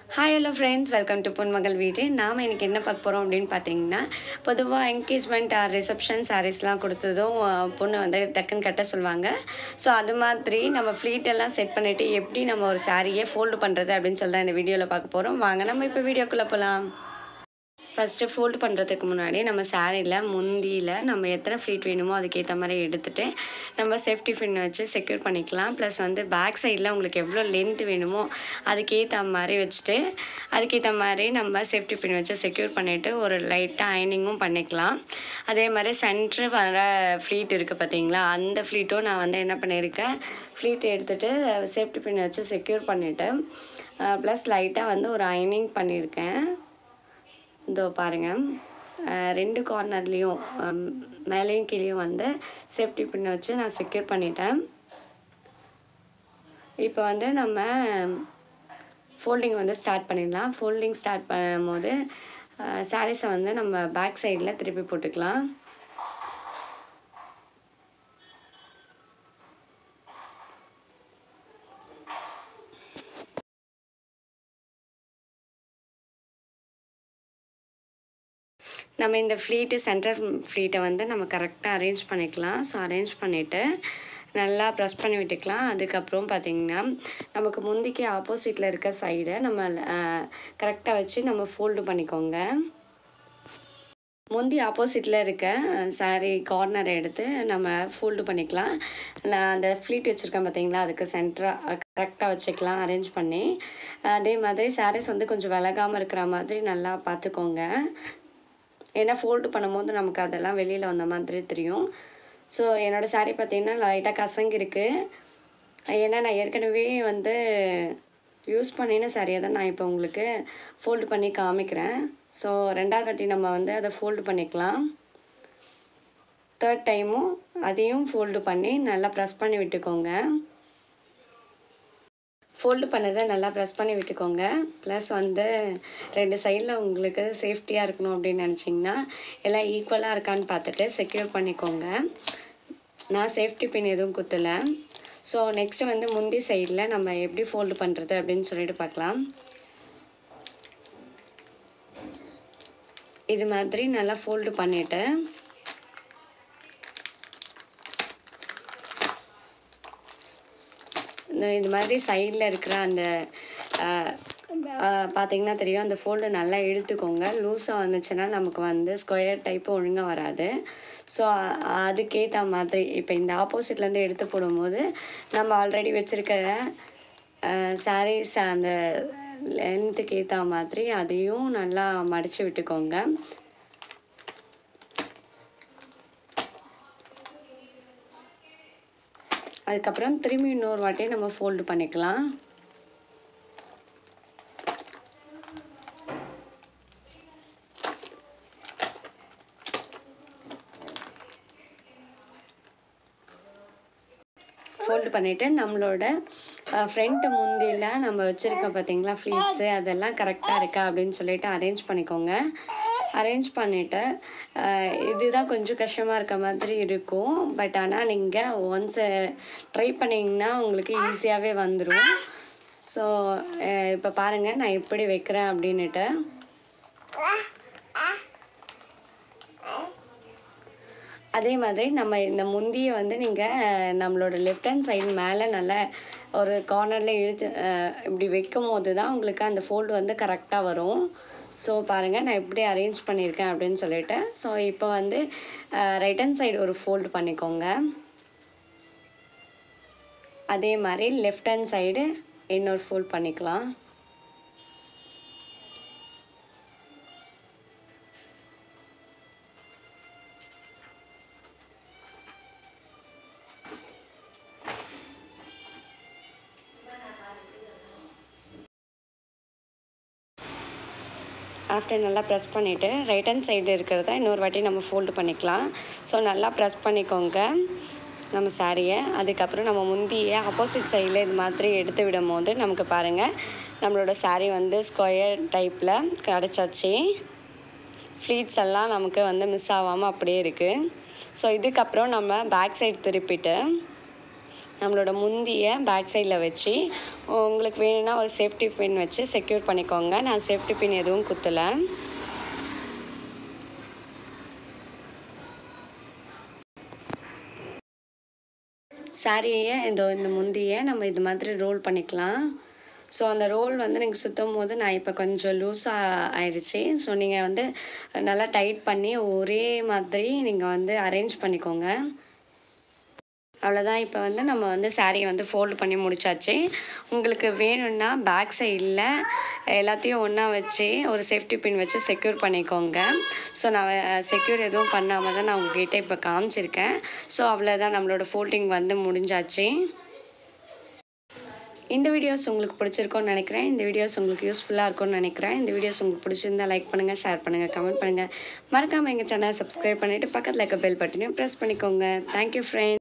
hi hello friends welcome to Ponmagal Veedu நாம் இன்றைக்கி என்ன பார்க்க போகிறோம் அப்படின்னு பார்த்தீங்கன்னா பொதுவாக என்கேஜ்மெண்ட் ஆர் ரிசப்ஷன் சாரீஸ்லாம் கொடுத்ததும் அஹ், பொண்ணு வந்து டக்குன்னு கட்ட சொல்லுவாங்க ஸோ அது மாதிரி நம்ம ஃப்ளீட் எல்லாம் செட் பண்ணிவிட்டு எப்படி நம்ம ஒரு சாரியை ஃபோல்டு பண்ணுறது அப்படின்னு சொல்லி தான் இந்த வீடியோவில் பார்க்க போகிறோம் வாங்க நம்ம இப்போ வீடியோக்குள்ளே போகலாம் ஃபஸ்ட்டு ஃபோல்டு பண்ணுறதுக்கு முன்னாடி நம்ம சாரியில் முந்தியில் நம்ம எத்தனை ஃப்ளீட் வேணுமோ அதுக்கேற்ற மாதிரி எடுத்துகிட்டு நம்ம சேஃப்டி பின் வச்சு செக்யூர் பண்ணிக்கலாம் ப்ளஸ் வந்து பேக் சைடில் உங்களுக்கு எவ்வளோ லென்த் வேணுமோ அதுக்கேற்ற மாதிரி வச்சுட்டு அதுக்கேற்ற மாதிரி நம்ம சேஃப்டி பின் வச்சு செக்யூர் பண்ணிவிட்டு ஒரு லைட்டாக அயனிங்கும் பண்ணிக்கலாம் அதே மாதிரி சென்ட்ரு வர ஃப்ளீட் இருக்குது பார்த்தீங்களா அந்த ஃப்ளீட்டும் நான் வந்து என்ன பண்ணியிருக்கேன் ஃப்ளீட் எடுத்துகிட்டு சேஃப்டி பின் வச்சு செக்யூர் பண்ணிவிட்டு ப்ளஸ் லைட்டாக வந்து ஒரு அயனிங் பண்ணியிருக்கேன் இதோ பாருங்கள் ரெண்டு கார்னர்லேயும் மேலேயும் கீழேயும் வந்து சேஃப்டி பின்னை வச்சு நான் செக்யூர் பண்ணிட்டேன் இப்போ வந்து நம்ம ஃபோல்டிங் வந்து ஸ்டார்ட் பண்ணிடலாம் ஃபோல்டிங் ஸ்டார்ட் பண்ணும்போது சாரீஸை வந்து நம்ம பேக் சைடில் திருப்பி போட்டுக்கலாம் நம்ம இந்த ஃப்ளீட்டு சென்டர் ஃப்ளீட்டை வந்து நம்ம கரெக்டாக அரேஞ்ச் பண்ணிக்கலாம் ஸோ அரேஞ்ச் பண்ணிவிட்டு நல்லா ப்ரெஸ் பண்ணி விட்டுக்கலாம் அதுக்கப்புறம் பார்த்திங்கன்னா நமக்கு முந்திக்கு ஆப்போசிட்டில் இருக்க சைடை நம்ம கரெக்டாக வச்சு நம்ம ஃபோல்டு பண்ணிக்கோங்க முந்தி ஆப்போசிட்டில் இருக்க சாரி கார்னரை எடுத்து நம்ம ஃபோல்டு பண்ணிக்கலாம் நான் அந்த ஃப்ளீட் வச்சுருக்கேன் பார்த்தீங்களா அதுக்கு சென்டராக கரெக்டாக வச்சுக்கலாம் அரேஞ்ச் பண்ணி அதே மாதிரி சாரீஸ் வந்து கொஞ்சம் விலகாமல் இருக்கிற மாதிரி நல்லா பார்த்துக்கோங்க ஏன்னா ஃபோல்டு பண்ணும்போது நமக்கு அதெல்லாம் வெளியில் வந்த மாதிரி தெரியும் ஸோ என்னோடய saree பார்த்தீங்கன்னா லைட்டாக கசங்கிருக்கு ஏன்னா நான் ஏற்கனவே வந்து யூஸ் பண்ணின சாரியை தான் நான் இப்போ உங்களுக்கு ஃபோல்டு பண்ணி காமிக்கிறேன் ஸோ ரெண்டாவது வாட்டி நம்ம வந்து அதை ஃபோல்டு பண்ணிக்கலாம் தேர்ட் டைமும் அதையும் ஃபோல்டு பண்ணி நல்லா ப்ரெஸ் பண்ணி விட்டுக்கோங்க ஃபோல்டு பண்ணதை நல்லா ப்ரெஸ் பண்ணி விட்டுக்கோங்க ப்ளஸ் வந்து ரெண்டு சைடில் உங்களுக்கு சேஃப்டியாக இருக்கணும் அப்படின்னு நினச்சிங்கன்னா எல்லாம் ஈக்குவலாக இருக்கான்னு பார்த்துட்டு செக்யூர் பண்ணிக்கோங்க நான் சேஃப்டி பின் எதுவும் குத்தலை ஸோ நெக்ஸ்ட்டு வந்து முந்தி சைடில் நம்ம எப்படி ஃபோல்டு பண்ணுறது அப்படின்னு சொல்லிட்டு பார்க்கலாம் இது மாதிரி நல்லா ஃபோல்டு பண்ணிவிட்டு இந்த இது மாதிரி சைடில் இருக்கிற அந்த பார்த்தீங்கன்னா தெரியும் அந்த ஃபோல்டு நல்லா இழுத்துக்கோங்க லூஸாக வந்துச்சுன்னா நமக்கு வந்து ஸ்கொயர் டைப்பு ஒழுங்காக வராது ஸோ அதுக்கேற்ற மாதிரி இப்போ இந்த ஆப்போசிட்லேருந்து எடுத்து போடும்போது நம்ம ஆல்ரெடி வச்சுருக்கிற சாரீஸ் அந்த லென்த்துக்கு ஏற்ற மாதிரி அதையும் நல்லா மடித்து விட்டுக்கோங்க அதுக்கப்புறம் திரும்பி இன்னொரு வாட்டி நம்ம ஃபோல்டு பண்ணிக்கலாம் ஃபோல்டு பண்ணிவிட்டு நம்மளோட ஃப்ரண்ட் முந்தியில் நம்ம வச்சுருக்கோம் பார்த்தீங்களா ஃப்ளீட்ஸு அதெல்லாம் கரெக்டாக இருக்கா அப்படின்னு சொல்லிட்டு அரேஞ்ச் பண்ணிக்கோங்க அரேஞ்ச் பண்ணிவிட்டு இதுதான் கொஞ்சம் கஷ்டமாக இருக்க மாதிரி இருக்கும் பட் ஆனால் நீங்கள் ஒன்ஸ் ட்ரை பண்ணிங்கன்னா உங்களுக்கு ஈஸியாகவே வந்துடும் ஸோ இப்போ பாருங்கள் நான் எப்படி வைக்கிறேன் அப்படின்னுட்டு அதே மாதிரி நம்ம இந்த முந்தியை வந்து நீங்கள் நம்மளோட லெஃப்ட் ஹேண்ட் சைடு மேலே நல்லா ஒரு கார்னரில் இழுத்து அஹ், இப்படி வைக்கும் போது தான் உங்களுக்கு அந்த ஃபோல்டு வந்து கரெக்டாக வரும் ஸோ பாருங்கள் நான் எப்படி அரேஞ்ச் பண்ணியிருக்கேன் அப்படின்னு சொல்லிட்டு ஸோ இப்போ வந்து ரைட் ஹேண்ட் சைடு ஒரு ஃபோல்டு பண்ணிக்கோங்க அதே மாதிரி லெஃப்ட் ஹேண்ட் சைடு இன்னொரு ஃபோல்ட் பண்ணிக்கலாம் ஆஃப்டர் நல்லா ப்ரெஸ் பண்ணிவிட்டு ரைட் ஹேண்ட் சைடு இருக்கிறத இன்னொரு வாட்டி நம்ம ஃபோல்டு பண்ணிக்கலாம் ஸோ நல்லா ப்ரெஸ் பண்ணிக்கோங்க நம்ம சாரியை அதுக்கப்புறம் நம்ம முந்திய ஆப்போசிட் சைடில் இது மாதிரி எடுத்து விடும் போது நமக்கு பாருங்கள் நம்மளோட saree வந்து ஸ்கொயர் டைப்பில் கிடச்சாச்சு ஃப்ளீட்ஸ் எல்லாம் நமக்கு வந்து மிஸ் ஆகாமல் அப்படியே இருக்குது ஸோ இதுக்கப்புறம் நம்ம பேக் சைடு திருப்பிட்டு நம்மளோட முந்திய பேக் சைடில் வச்சு உங்களுக்கு வேணும்னா ஒரு சேஃப்டி பின் வச்சு செக்யூர் பண்ணிக்கோங்க நான் சேஃப்டி பின் எதுவும் குத்தலை சாரியை இந்த இந்த முந்தியை நம்ம இது மாதிரி ரோல் பண்ணிக்கலாம் ஸோ அந்த ரோல் வந்து நீங்கள் சுற்றும் போது நான் இப்போ கொஞ்சம் லூஸாக ஆயிடுச்சு ஸோ நீங்கள் வந்து நல்லா டைட் பண்ணி ஒரே மாதிரி நீங்கள் வந்து அரேஞ்ச் பண்ணிக்கோங்க அவ்வளோதான் இப்போ வந்து நம்ம வந்து சாரியை வந்து ஃபோல்டு பண்ணி முடிச்சாச்சு உங்களுக்கு வேணும்னா பேக் சைடில் எல்லாத்தையும் ஒன்றா வச்சு ஒரு சேஃப்டி பின் வச்சு செக்யூர் பண்ணிக்கோங்க ஸோ நான் செக்யூர் எதுவும் பண்ணாமல் தான் நான் உங்ககிட்ட இப்போ காமிச்சிருக்கேன் ஸோ அவ்வளோதான் நம்மளோட ஃபோல்டிங் வந்து முடிஞ்சாச்சு இந்த வீடியோஸ் உங்களுக்கு பிடிச்சிருக்கோன்னு நினைக்கிறேன் இந்த வீடியோஸ் உங்களுக்கு யூஸ்ஃபுல்லாக இருக்கும்னு நினைக்கிறேன் இந்த வீடியோஸ் உங்களுக்கு பிடிச்சிருந்தா லைக் பண்ணுங்கள் ஷேர் பண்ணுங்கள் கமெண்ட் பண்ணுங்கள் மறக்காமல் எங்கள் சேனலை சப்ஸ்கிரைப் பண்ணிவிட்டு பக்கத்தில் இருக்க பெல் பட்டனையும் ப்ரெஸ் பண்ணிக்கோங்க தேங்க்யூ ஃப்ரெண்ட்ஸ்